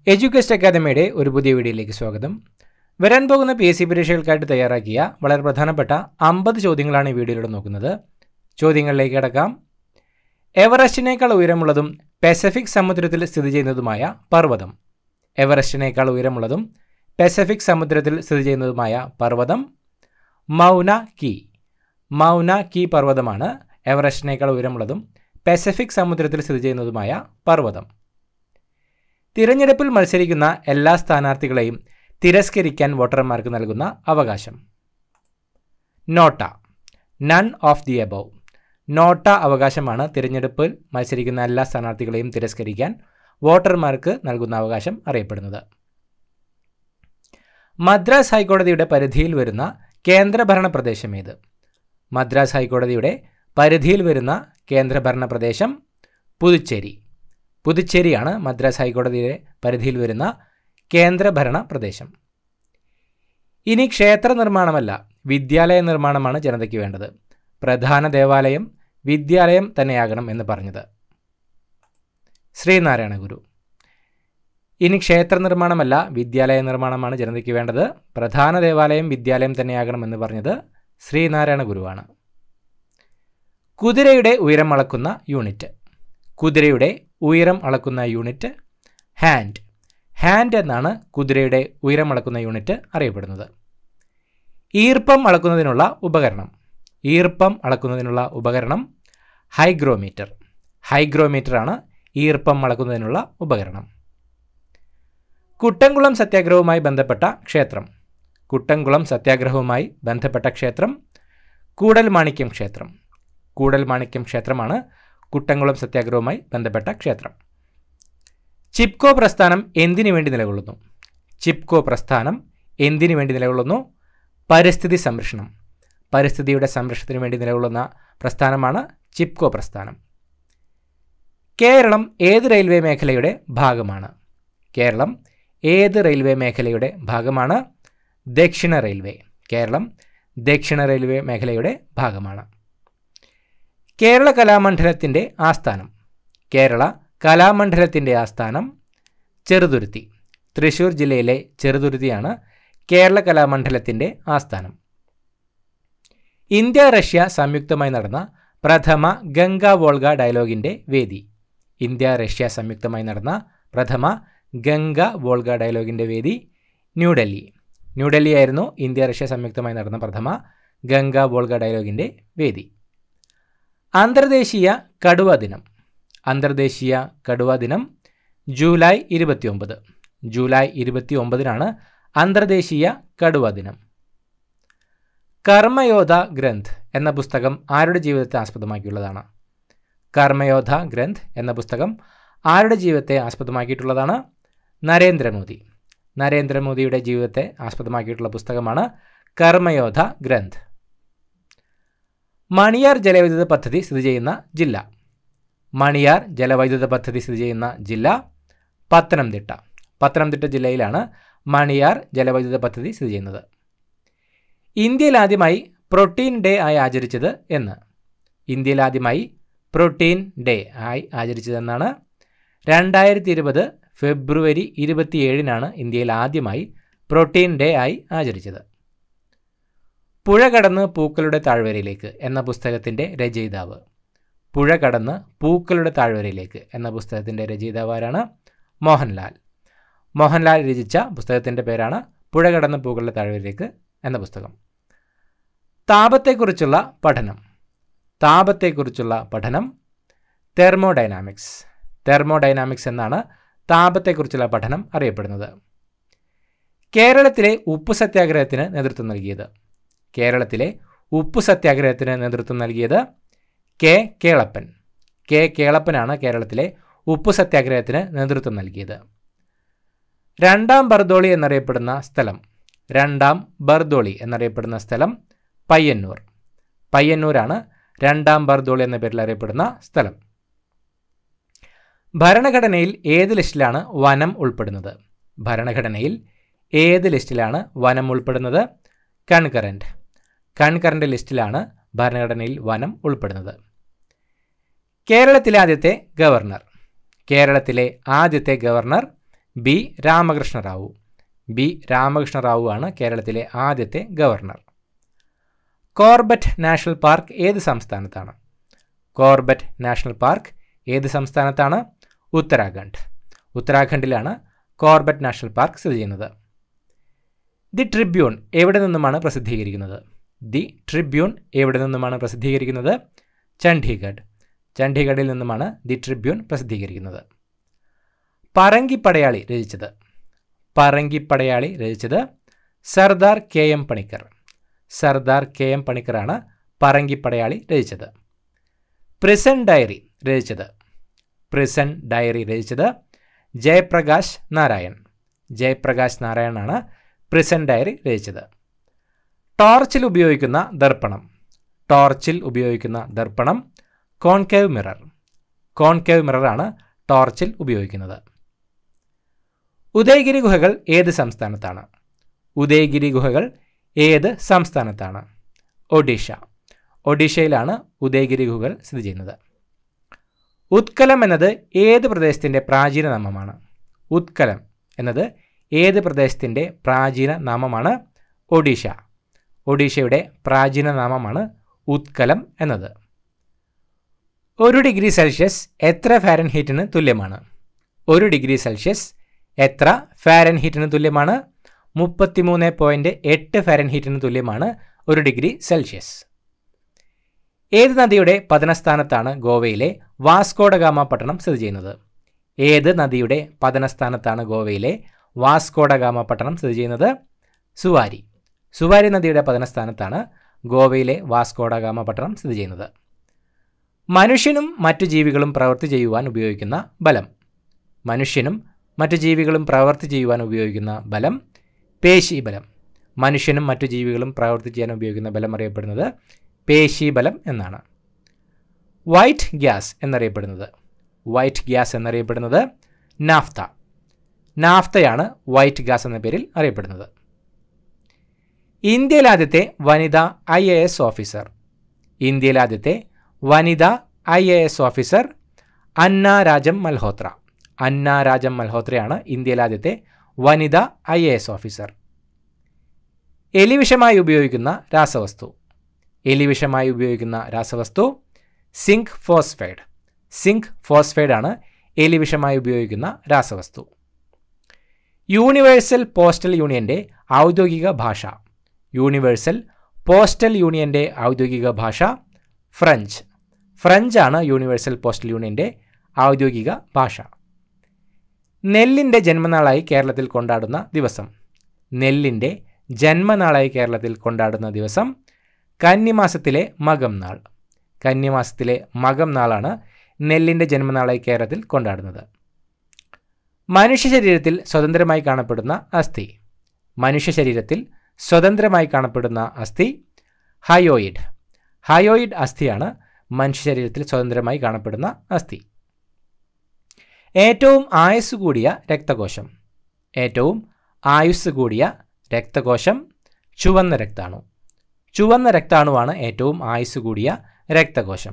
എഡ്യൂക്കേസ്റ്റ് അക്കാദമിയുടെ ഒരു പുതിയ വീഡിയോയിലേക്ക് സ്വാഗതം വരാൻ പോകുന്ന പി എസ് സി പരീക്ഷകൾക്കായിട്ട് തയ്യാറാക്കിയ വളരെ പ്രധാനപ്പെട്ട അമ്പത് ചോദ്യങ്ങളാണ് ഈ വീഡിയോയിലൂടെ നോക്കുന്നത് ചോദ്യങ്ങളിലേക്ക് കിടക്കാം എവറസ്റ്റിനേക്കാൾ ഉയരമുള്ളതും പസഫിക് സമുദ്രത്തിൽ സ്ഥിതി ചെയ്യുന്നതുമായ പർവ്വതം എവറസ്റ്റിനേക്കാൾ ഉയരമുള്ളതും പസഫിക് സമുദ്രത്തിൽ സ്ഥിതി ചെയ്യുന്നതുമായ പർവ്വതം മൗന കീ മൗന കീ പർവ്വതമാണ് എവറസ്റ്റിനേക്കാൾ ഉയരമുള്ളതും പസഫിക് സമുദ്രത്തിൽ സ്ഥിതി ചെയ്യുന്നതുമായ പർവ്വതം തിരഞ്ഞെടുപ്പിൽ മത്സരിക്കുന്ന എല്ലാ സ്ഥാനാർത്ഥികളെയും തിരസ്കരിക്കാൻ വോട്ടർമാർക്ക് നൽകുന്ന അവകാശം NOTA none of the above NOTA അവകാശമാണ് തിരഞ്ഞെടുപ്പിൽ മത്സരിക്കുന്ന എല്ലാ സ്ഥാനാർത്ഥികളെയും തിരസ്കരിക്കാൻ വോട്ടർമാർക്ക് നൽകുന്ന അവകാശം അറിയപ്പെടുന്നത് മദ്രാസ് ഹൈക്കോടതിയുടെ പരിധിയിൽ വരുന്ന കേന്ദ്രഭരണ പ്രദേശം ഏത് മദ്രാസ് ഹൈക്കോടതിയുടെ പരിധിയിൽ വരുന്ന കേന്ദ്രഭരണ പ്രദേശം പുതുച്ചേരി പുതുച്ചേരിയാണ് മദ്രാസ് ഹൈക്കോടതിയുടെ പരിധിയിൽ വരുന്ന കേന്ദ്രഭരണ പ്രദേശം ഇനി ക്ഷേത്ര നിർമ്മാണമല്ല വിദ്യാലയ നിർമ്മാണമാണ് ജനതയ്ക്ക് വേണ്ടത് പ്രധാന ദേവാലയം വിദ്യാലയം തന്നെയാകണം എന്ന് പറഞ്ഞത് ശ്രീനാരായണ ഗുരു ഇനി ക്ഷേത്ര നിർമ്മാണമല്ല വിദ്യാലയ നിർമ്മാണമാണ് ജനതയ്ക്ക് വേണ്ടത് പ്രധാന ദേവാലയം വിദ്യാലയം തന്നെയാകണം എന്ന് പറഞ്ഞത് ശ്രീനാരായണ ഗുരുവാണ് കുതിരയുടെ ഉയരം അളക്കുന്ന യൂണിറ്റ് കുതിരയുടെ ഉയരം അളക്കുന്ന യൂണിറ്റ് ഹാൻഡ് ഹാൻഡ് എന്നാണ് കുതിരയുടെ ഉയരം അളക്കുന്ന യൂണിറ്റ് അറിയപ്പെടുന്നത് ഈർപ്പം അളക്കുന്നതിനുള്ള ഉപകരണം ഈർപ്പം അളക്കുന്നതിനുള്ള ഉപകരണം ഹൈഗ്രോമീറ്റർ ഹൈഗ്രോമീറ്റർ ആണ് ഈർപ്പം അളക്കുന്നതിനുള്ള ഉപകരണം കുട്ടംകുളം സത്യാഗ്രഹവുമായി ബന്ധപ്പെട്ട ക്ഷേത്രം കുട്ടംകുളം സത്യാഗ്രഹവുമായി ബന്ധപ്പെട്ട ക്ഷേത്രം കൂടൽമാണിക്യം ക്ഷേത്രം കൂടൽമാണിക്യം ക്ഷേത്രമാണ് കുട്ടംകുളം സത്യാഗ്രഹവുമായി ബന്ധപ്പെട്ട ക്ഷേത്രം ചിപ്കോ പ്രസ്ഥാനം എന്തിനു വേണ്ടി നിലകൊള്ളുന്നു ചിപ്കോ പ്രസ്ഥാനം എന്തിനു വേണ്ടി നിലകൊള്ളുന്നു പരിസ്ഥിതി സംരക്ഷണം പരിസ്ഥിതിയുടെ സംരക്ഷണത്തിന് വേണ്ടി നിലകൊള്ളുന്ന പ്രസ്ഥാനമാണ് ചിപ്കോ പ്രസ്ഥാനം കേരളം ഏത് റെയിൽവേ മേഖലയുടെ ഭാഗമാണ് കേരളം ഏത് റെയിൽവേ മേഖലയുടെ ഭാഗമാണ് ദക്ഷിണ റെയിൽവേ കേരളം ദക്ഷിണ റെയിൽവേ മേഖലയുടെ ഭാഗമാണ് കേരള കലാമണ്ഡലത്തിൻ്റെ ആസ്ഥാനം കേരള കലാമണ്ഡലത്തിൻ്റെ ആസ്ഥാനം ചെറുതുരുത്തി തൃശ്ശൂർ ജില്ലയിലെ ചെറുതുരുത്തിയാണ് കേരള കലാമണ്ഡലത്തിൻ്റെ ആസ്ഥാനം ഇന്ത്യ റഷ്യ സംയുക്തമായി നടന്ന പ്രഥമ ഗംഗ വോൾഗ ഡയലോഗിൻ്റെ വേദി ഇന്ത്യ റഷ്യ സംയുക്തമായി നടന്ന പ്രഥമ ഗംഗ വോൾഗ ഡയലോഗിൻ്റെ വേദി ന്യൂഡൽഹി ന്യൂഡൽഹി ആയിരുന്നു ഇന്ത്യ റഷ്യ സംയുക്തമായി നടന്ന പ്രഥമ ഗംഗ വോൾഗ ഡയലോഗിൻ്റെ വേദി അന്തർദേശീയ കടുവ ദിനം അന്തർദേശീയ കടുവ ദിനം ജൂലൈ ഇരുപത്തിയൊമ്പത് ജൂലൈ ഇരുപത്തി ഒമ്പതിനാണ് അന്തർദേശീയ കടുവ ദിനം കർമ്മയോധ ഗ്രന്ഥ് എന്ന പുസ്തകം ആരുടെ ജീവിതത്തെ ആസ്പദമാക്കിയുള്ളതാണ് കർമ്മയോധ ഗ്രന്ഥ് എന്ന പുസ്തകം ആരുടെ ജീവിതത്തെ ആസ്പദമാക്കിയിട്ടുള്ളതാണ് നരേന്ദ്രമോദി നരേന്ദ്രമോദിയുടെ ജീവിതത്തെ ആസ്പദമാക്കിയിട്ടുള്ള പുസ്തകമാണ് കർമ്മയോധ ഗ്രന്ഥ് മണിയാർ ജലവൈദ്യുത പദ്ധതി സ്ഥിതി ചെയ്യുന്ന ജില്ല മണിയാർ ജലവൈദ്യുത പദ്ധതി സ്ഥിതി ചെയ്യുന്ന ജില്ല പത്തനംതിട്ട പത്തനംതിട്ട ജില്ലയിലാണ് മണിയാർ ജലവൈദ്യുത പദ്ധതി സ്ഥിതി ചെയ്യുന്നത് ഇന്ത്യയിൽ ആദ്യമായി പ്രോട്ടീൻ ഡേ ആയി ആചരിച്ചത് എന്ന് ഇന്ത്യയിൽ ആദ്യമായി പ്രോട്ടീൻ ഡേ ആയി ആചരിച്ചതെന്നാണ് രണ്ടായിരത്തി ഇരുപത് ഫെബ്രുവരി ഇരുപത്തിയേഴിനാണ് ഇന്ത്യയിൽ ആദ്യമായി പ്രോട്ടീൻ ഡേ ആയി ആചരിച്ചത് പുഴ കടന്ന് പൂക്കളുടെ താഴ്വരയിലേക്ക് എന്ന പുസ്തകത്തിൻ്റെ രചയിതാവ് പുഴ കടന്ന് പൂക്കളുടെ താഴ്വരയിലേക്ക് എന്ന പുസ്തകത്തിൻ്റെ രചയിതാവ് ആരാണ് മോഹൻലാൽ മോഹൻലാൽ രചിച്ച പുസ്തകത്തിൻ്റെ പേരാണ് പുഴ കടന്ന് പൂക്കളുടെ താഴ്വരയിലേക്ക് എന്ന പുസ്തകം താപത്തെക്കുറിച്ചുള്ള പഠനം താപത്തെക്കുറിച്ചുള്ള പഠനം തെർമോഡൈനാമിക്സ് തെർമോഡൈനാമിക്സ് എന്നാണ് താപത്തെക്കുറിച്ചുള്ള പഠനം അറിയപ്പെടുന്നത് കേരളത്തിലെ ഉപ്പു സത്യാഗ്രഹത്തിന് നേതൃത്വം നൽകിയത് കേരളത്തിലെ ഉപ്പു സത്യാഗ്രഹത്തിന് നേതൃത്വം നൽകിയത് കെ കേളപ്പൻ കെ കേളപ്പനാണ് കേരളത്തിലെ ഉപ്പു സത്യാഗ്രഹത്തിന് നേതൃത്വം നൽകിയത് രണ്ടാം ബർദോളി എന്നറിയപ്പെടുന്ന സ്ഥലം രണ്ടാം ബർദോളി എന്നറിയപ്പെടുന്ന സ്ഥലം പയ്യന്നൂർ പയ്യന്നൂരാണ് രണ്ടാം ബർദോളി എന്ന പേരിൽ അറിയപ്പെടുന്ന സ്ഥലം ഭരണഘടനയിൽ ഏത് ലിസ്റ്റിലാണ് വനം ഉൾപ്പെടുന്നത് ഭരണഘടനയിൽ ഏത് ലിസ്റ്റിലാണ് വനം ഉൾപ്പെടുന്നത് കൺകറൻറ്റ് കൺകറൻറ്റ് ലിസ്റ്റിലാണ് ഭരണഘടനയിൽ വനം ഉൾപ്പെടുന്നത് കേരളത്തിലെ ആദ്യത്തെ ഗവർണർ കേരളത്തിലെ ആദ്യത്തെ governor B Ramakrishna Rao B Ramakrishna Rao ആണ് കേരളത്തിലെ ആദ്യത്തെ ഗവർണർ കോർബറ്റ് നാഷണൽ പാർക്ക് ഏത് സംസ്ഥാനത്താണ് കോർബറ്റ് നാഷണൽ പാർക്ക് ഏത് സംസ്ഥാനത്താണ് ഉത്തരാഖണ്ഡ് ഉത്തരാഖണ്ഡിലാണ് കോർബറ്റ് നാഷണൽ പാർക്ക് സ്ഥിതി ചെയ്യുന്നത് ദി ട്രിബ്യൂൺ എവിടെ നിന്നുമാണ് പ്രസിദ്ധീകരിക്കുന്നത് ദി ട്രിബ്യൂൺ എവിടെ നിന്നുമാണ് പ്രസിദ്ധീകരിക്കുന്നത് ചണ്ഡീഗഡ് ചണ്ഡീഗഡിൽ നിന്നുമാണ് ദി ട്രിബ്യൂൺ പ്രസിദ്ധീകരിക്കുന്നത് പറങ്കിപ്പടയാളി രചിച്ചത് പറങ്കിപ്പടയാളി രചിച്ചത് Sardar K M Panikkar Sardar K M പണിക്കറാണ് പറങ്കിപ്പടയാളി രചിച്ചത് പ്രിസൺ ഡയറി രചിച്ചത് പ്രിസൺ ഡയറി രചിച്ചത് ജയപ്രകാശ് നാരായൺ ജയപ്രകാശ് നാരായണാണ് പ്രിസൺ ഡയറി രചിച്ചത് ടോർച്ചിൽ ഉപയോഗിക്കുന്ന ദർപ്പണം ടോർച്ചിൽ ഉപയോഗിക്കുന്ന ദർപ്പണം കോൺകേവ് മിറർ കോൺകേവ് മിററാണ് ടോർച്ചിൽ ഉപയോഗിക്കുന്നത് ഉദയഗിരി ഗുഹകൾ ഏത് സംസ്ഥാനത്താണ് ഉദയഗിരി ഗുഹകൾ ഏത് സംസ്ഥാനത്താണ് ഒഡീഷ ഒഡീഷയിലാണ് ഉദയഗിരി ഗുഹകൾ സ്ഥിതി ചെയ്യുന്നത് ഉത്കലം എന്നത് ഏത് പ്രദേശത്തിൻ്റെ പ്രാചീന നാമമാണ് ഉത്കലം എന്നത് ഏത് പ്രദേശത്തിൻ്റെ പ്രാചീന നാമമാണ് ഒഡീഷ ഒഡീഷയുടെ പ്രാചീന നാമമാണ് ഉത്കലം എന്നത് ഒരു ഡിഗ്രി സെൽഷ്യസ് എത്ര ഫാരൻഹീറ്റിന് തുല്യമാണ് ഒരു ഡിഗ്രി സെൽഷ്യസ് എത്ര ഫാരൻഹീറ്റിന് തുല്യമാണ് മുപ്പത്തിമൂന്ന് പോയിൻറ്റ് എട്ട് ഫാരൻഹീറ്റിന് തുല്യമാണ് ഒരു ഡിഗ്രി സെൽഷ്യസ് ഏത് നദിയുടെ പതനസ്ഥാനത്താണ് ഗോവയിലെ വാസ്കോഡഗാമ പട്ടണം സ്ഥിതി ചെയ്യുന്നത് ഏത് നദിയുടെ പതനസ്ഥാനത്താണ് ഗോവയിലെ വാസ്കോഡഗാമ പട്ടണം സ്ഥിതി ചെയ്യുന്നത് സുവാരി സുവാരി നദിയുടെ പതനസ്ഥാനത്താണ് ഗോവയിലെ വാസ്കോഡഗാമ പട്ടണം സ്ഥിതി ചെയ്യുന്നത് മനുഷ്യനും മറ്റു ജീവികളും പ്രവൃത്തി ചെയ്യുവാൻ ഉപയോഗിക്കുന്ന ബലം മനുഷ്യനും മറ്റു ജീവികളും പ്രവൃത്തി ചെയ്യുവാൻ ഉപയോഗിക്കുന്ന ബലം പേശീബലം മനുഷ്യനും മറ്റു ജീവികളും പ്രവൃത്തി ചെയ്യാൻ ഉപയോഗിക്കുന്ന ബലം അറിയപ്പെടുന്നത് പേശീബലം എന്നാണ് വൈറ്റ് ഗ്യാസ് എന്നറിയപ്പെടുന്നത് വൈറ്റ് ഗ്യാസ് എന്നറിയപ്പെടുന്നത് നാഫ്ത നാഫ്തയാണ് വൈറ്റ് ഗ്യാസ് എന്ന പേരിൽ അറിയപ്പെടുന്നത് ഇന്ത്യയിലെ ആദ്യത്തെ വനിതാ ഐ എ എസ് ഓഫീസർ ഇന്ത്യയിലെ ആദ്യത്തെ വനിതാ I A S officer Anna Rajam Malhotra Anna Rajam മൽഹോത്രയാണ് ഇന്ത്യയിലെ ആദ്യത്തെ വനിതാ ഐ എ എസ് ഓഫീസർ എലിവിഷമായി ഉപയോഗിക്കുന്ന രാസവസ്തു എലിവിഷമായി ഉപയോഗിക്കുന്ന രാസവസ്തു സിങ്ക് ഫോസ്ഫൈഡ് സിങ്ക് ഫോസ്ഫൈഡ് ആണ് എലിവിഷമായി ഉപയോഗിക്കുന്ന രാസവസ്തു യൂണിവേഴ്സൽ പോസ്റ്റൽ യൂണിയൻ്റെ ഔദ്യോഗിക ഭാഷ യൂണിവേഴ്സൽ പോസ്റ്റൽ യൂണിയൻ്റെ ഔദ്യോഗിക ഭാഷ ഫ്രഞ്ച് ഫ്രഞ്ചാണ് യൂണിവേഴ്സൽ പോസ്റ്റൽ യൂണിയൻ്റെ ഔദ്യോഗിക ഭാഷ നെല്ലിൻ്റെ ജന്മനാളായി കേരളത്തിൽ കൊണ്ടാടുന്ന ദിവസം നെല്ലിൻ്റെ ജന്മനാളായി കേരളത്തിൽ കൊണ്ടാടുന്ന ദിവസം കന്നിമാസത്തിലെ മകം നാൾ കന്നിമാസത്തിലെ മകം നാളാണ് നെല്ലിൻ്റെ ജന്മനാളായി കേരളത്തിൽ കൊണ്ടാടുന്നത് മനുഷ്യ ശരീരത്തിൽ സ്വതന്ത്രമായി കാണപ്പെടുന്ന അസ്ഥി മനുഷ്യ ശരീരത്തിൽ സ്വതന്ത്രമായി കാണപ്പെടുന്ന അസ്ഥി ഹയോയിഡ് ഹയോയിഡ് അസ്ഥിയാണ് മനുഷ്യ ശരീരത്തിൽ സ്വതന്ത്രമായി കാണപ്പെടുന്ന അസ്ഥി ഏറ്റവും ആയുസ് കൂടിയ രക്തകോശം ഏറ്റവും ആയുസ് കൂടിയ രക്തകോശം ചുവന്ന രക്താണു ചുവന്ന രക്താണുവാണ് ഏറ്റവും ആയുസ് കൂടിയ രക്തകോശം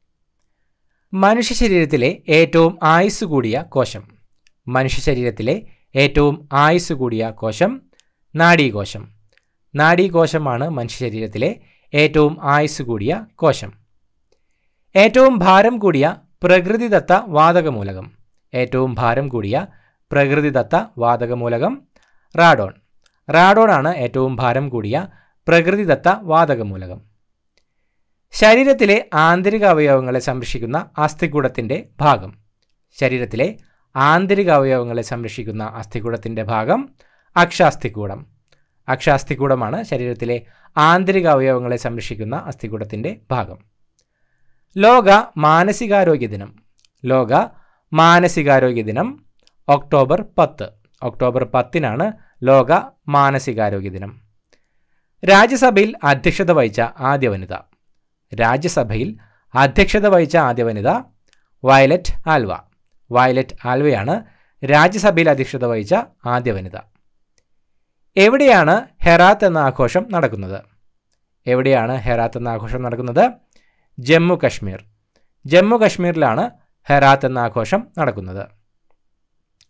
മനുഷ്യ ശരീരത്തിലെ ഏറ്റവും ആയുസ് കൂടിയ കോശം മനുഷ്യ ശരീരത്തിലെ ഏറ്റവും ആയുസ് കൂടിയ കോശം നാഡീകോശം നാഡീകോശമാണ് മനുഷ്യ ശരീരത്തിലെ ഏറ്റവും ആയുസ് കൂടിയ കോശം ഏറ്റവും ഭാരം കൂടിയ പ്രകൃതിദത്ത വാതകമൂലകം ഏറ്റവും ഭാരം കൂടിയ പ്രകൃതിദത്ത വാതകമൂലകം റാഡോൺ റാഡോൺ ആണ് ഏറ്റവും ഭാരം കൂടിയ പ്രകൃതിദത്ത വാതകമൂലകം ശരീരത്തിലെ ആന്തരിക അവയവങ്ങളെ സംരക്ഷിക്കുന്ന അസ്ഥികൂടത്തിൻ്റെ ഭാഗം ശരീരത്തിലെ ആന്തരിക അവയവങ്ങളെ സംരക്ഷിക്കുന്ന അസ്ഥികൂടത്തിൻ്റെ ഭാഗം അക്ഷാസ്ഥികൂടം അക്ഷാസ്ഥികൂടമാണ് ശരീരത്തിലെ ആന്തരിക അവയവങ്ങളെ സംരക്ഷിക്കുന്ന അസ്ഥികൂടത്തിൻ്റെ ഭാഗം ലോക മാനസികാരോഗ്യ ദിനം ലോക മാനസികാരോഗ്യ ദിനം ഒക്ടോബർ പത്ത് ഒക്ടോബർ പത്തിനാണ് ലോക മാനസികാരോഗ്യ ദിനം രാജ്യസഭയിൽ അധ്യക്ഷത വഹിച്ച ആദ്യ വനിത രാജ്യസഭയിൽ അധ്യക്ഷത വഹിച്ച ആദ്യ വനിത വയലറ്റ് ആൽവ വയലറ്റ് ആൽവയാണ് രാജ്യസഭയിൽ അധ്യക്ഷത വഹിച്ച ആദ്യ വനിത എവിടെയാണ് ഹെറാത്ത് എന്ന ആഘോഷം നടക്കുന്നത് എവിടെയാണ് ഹെറാത്ത് എന്ന ആഘോഷം നടക്കുന്നത് ജമ്മു കശ്മീർ ജമ്മു കശ്മീരിലാണ് ഹെറാത്ത് എന്ന ആഘോഷം നടക്കുന്നത്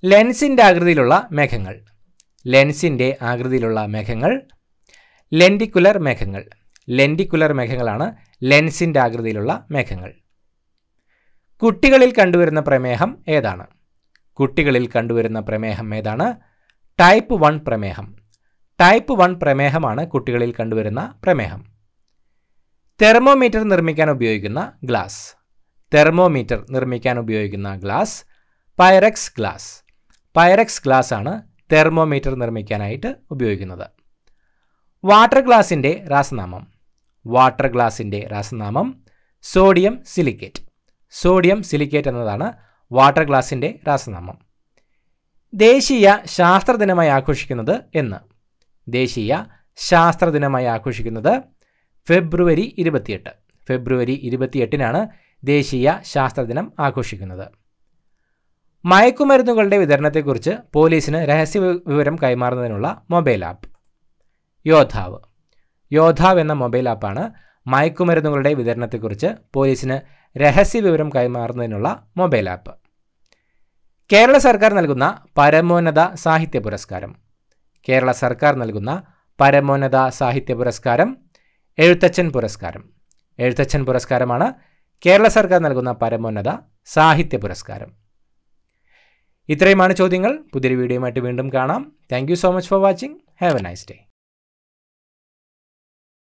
ലെൻസിൻ്റെ ആകൃതിയിലുള്ള മേഘങ്ങൾ ലെൻസിൻ്റെ ആകൃതിയിലുള്ള മേഘങ്ങൾ ലെൻഡിക്കുലർ മേഘങ്ങൾ ലെൻഡിക്കുലർ മേഘങ്ങളാണ് ലെൻസിൻ്റെ ആകൃതിയിലുള്ള മേഘങ്ങൾ കുട്ടികളിൽ കണ്ടുവരുന്ന പ്രമേഹം ഏതാണ് കുട്ടികളിൽ കണ്ടുവരുന്ന പ്രമേഹം ഏതാണ് ടൈപ്പ് വൺ പ്രമേഹം ടൈപ്പ് വൺ പ്രമേഹമാണ് കുട്ടികളിൽ കണ്ടുവരുന്ന പ്രമേഹം തെർമോമീറ്റർ നിർമ്മിക്കാൻ ഉപയോഗിക്കുന്ന ഗ്ലാസ് തെർമോമീറ്റർ നിർമ്മിക്കാൻ ഉപയോഗിക്കുന്ന glass Pyrex glass Pyrex glass ആണ് തെർമോമീറ്റർ നിർമ്മിക്കാനായിട്ട് ഉപയോഗിക്കുന്നത് വാട്ടർ ഗ്ലാസിൻ്റെ രാസനാമം വാട്ടർ ഗ്ലാസിൻ്റെ രാസനാമം സോഡിയം സിലിക്കേറ്റ് സോഡിയം സിലിക്കേറ്റ് എന്നതാണ് വാട്ടർ ഗ്ലാസിൻ്റെ രാസനാമം ദേശീയ ശാസ്ത്ര ദിനമായി ആഘോഷിക്കുന്നത് എന്ന് ദേശീയ ശാസ്ത്ര ദിനമായി ആഘോഷിക്കുന്നത് ഫെബ്രുവരി ഇരുപത്തിയെട്ട് ഫെബ്രുവരി ഇരുപത്തിയെട്ടിനാണ് ദേശീയ ശാസ്ത്ര ദിനം ആഘോഷിക്കുന്നത് മയക്കുമരുന്നുകളുടെ വിതരണത്തെക്കുറിച്ച് പോലീസിന് രഹസ്യ വിവരം കൈമാറുന്നതിനുള്ള മൊബൈൽ ആപ്പ് യോദ്ധാവ് യോദ്ധാവ് എന്ന മൊബൈൽ ആപ്പാണ് മയക്കുമരുന്നുകളുടെ വിതരണത്തെക്കുറിച്ച് പോലീസിന് രഹസ്യ വിവരം കൈമാറുന്നതിനുള്ള മൊബൈൽ ആപ്പ് കേരള സർക്കാർ നൽകുന്ന പരമോന്നത സാഹിത്യ പുരസ്കാരം കേരള സർക്കാർ നൽകുന്ന പരമോന്നത സാഹിത്യ പുരസ്കാരം എഴുത്തച്ഛൻ പുരസ്കാരം എഴുത്തച്ഛൻ പുരസ്കാരമാണ് കേരള സർക്കാർ നൽകുന്ന പരമോന്നത സാഹിത്യ പുരസ്കാരം ഇത്രയുമാണ് ചോദ്യങ്ങൾ പുതിയൊരു വീഡിയോയുമായിട്ട് വീണ്ടും കാണാം thank you so much for watching have a nice day